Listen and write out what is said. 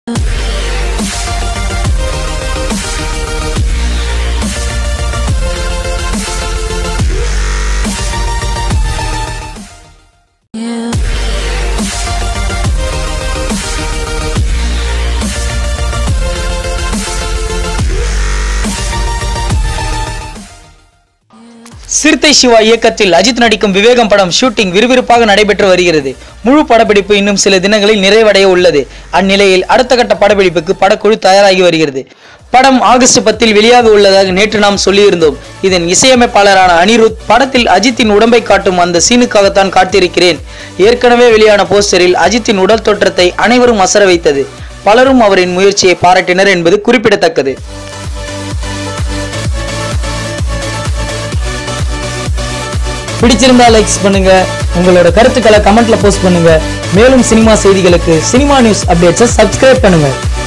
சிறுத்தை சிவா இயக்கத்தில் அஜித் நடிக்கும் விவேகம் படம் ஷூட்டிங் விறுவிறுப்பாக நடைபெற்று வருகிறது முழு படப்பிடிப்பு இன்னும் சில தினங்களில் நிறைவடைய உள்ளது அந்நிலையில் அடுத்த கட்ட படப்பிடிப்புக்கு படக்குழு தயாராகி வருகிறது படம் ஆகஸ்ட் பத்தில் வெளியாக உள்ளதாக நேற்று நாம் சொல்லியிருந்தோம் இதன் இசையமைப்பாளரான அனிருத் படத்தில் அஜித்தின் உடம்பை காட்டும் அந்த சீனுக்காகத்தான் காத்திருக்கிறேன் ஏற்கனவே வெளியான போஸ்டரில் அஜித்தின் உடல் தோற்றத்தை அனைவரும் அசர வைத்தது பலரும் அவரின் முயற்சியை பாராட்டினர் என்பது குறிப்பிடத்தக்கது பிடிச்சிருந்தா லைக்ஸ் பண்ணுங்க உங்களோட கருத்துக்களை கமெண்ட்ல போஸ்ட் பண்ணுங்க மேலும் சினிமா செய்திகளுக்கு சினிமா நியூஸ் அப்டேட்ஸை சப்ஸ்கிரைப் பண்ணுங்க